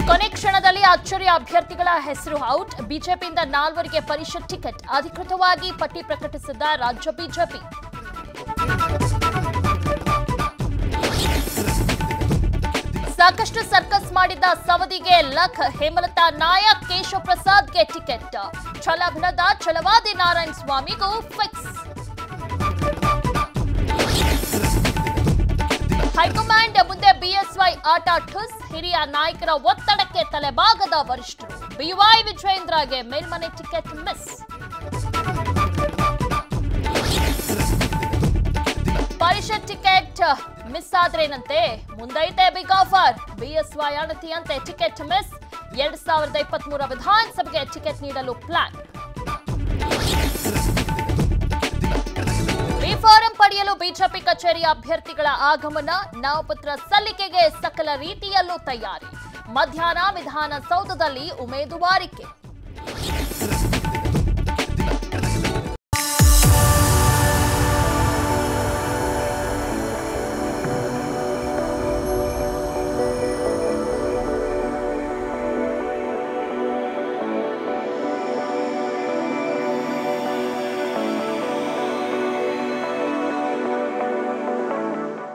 ಕೊನೆ ಕ್ಷಣದಲ್ಲಿ ಅಚ್ಚರಿ ಅಭ್ಯರ್ಥಿಗಳ ಹೆಸರು ಔಟ್ ಬಿಜೆಪಿಯಿಂದ ನಾಲ್ವರಿಗೆ ಪರಿಷತ್ ಟಿಕೆಟ್ ಅಧಿಕೃತವಾಗಿ ಪಟ್ಟಿ ಪ್ರಕಟಿಸಿದ ರಾಜ್ಯ ಬಿಜೆಪಿ ಸಾಕಷ್ಟು ಸರ್ಕಸ್ ಮಾಡಿದ್ದ ಸವದಿಗೆ ಲಖ್ ಹೇಮಲತಾ ನಾಯಕ್ ಕೇಶವ ಪ್ರಸಾದ್ಗೆ ಟಿಕೆಟ್ ಛಲಭನದ ಛಲವಾದಿ ನಾರಾಯಣ ಸ್ವಾಮಿಗೂ ಫಿಕ್ಸ್ ಹೈಕಮಾಂಡ್ ಮುಂದೆ ಬಿಎಸ್ವೈ ಆಟ ಠುಸ್ ಹಿರಿಯ ನಾಯಕರ ಒತ್ತಡಕ್ಕೆ ತಲೆಬಾಗದ ವರಿಷ್ಠರು ಬಿವೈ ವಿಜೇಂದ್ರಗೆ ಮೇಲ್ಮನೆ ಟಿಕೆಟ್ ಮಿಸ್ ಪರಿಷತ್ ಟಿಕೆಟ್ ಮಿಸ್ ಆದ್ರೇನಂತೆ ಮುಂದೈತೆ ಬಿಗ್ ಆಫರ್ ಬಿಎಸ್ವೈ ಅಣತಿಯಂತೆ ಟಿಕೆಟ್ ಮಿಸ್ ಎರಡ್ ಸಾವಿರದ ಇಪ್ಪತ್ತ್ ಮೂರ ವಿಧಾನಸಭೆಗೆ ಟಿಕೆಟ್ ನೀಡಲು ಪ್ಲಾನ್ ಬಿ ಫಾರಂ ಪಡೆಯಲು ಬಿಜೆಪಿ ಕಚೇರಿ ಅಭ್ಯರ್ಥಿಗಳ ಆಗಮನ ನಾಮಪತ್ರ ಸಲ್ಲಿಕೆಗೆ ಸಕಲ ರೀತಿಯಲ್ಲೂ ತಯಾರಿ ಮಧ್ಯಾಹ್ನ ವಿಧಾನಸೌಧದಲ್ಲಿ ಉಮೇದುವಾರಿಕೆ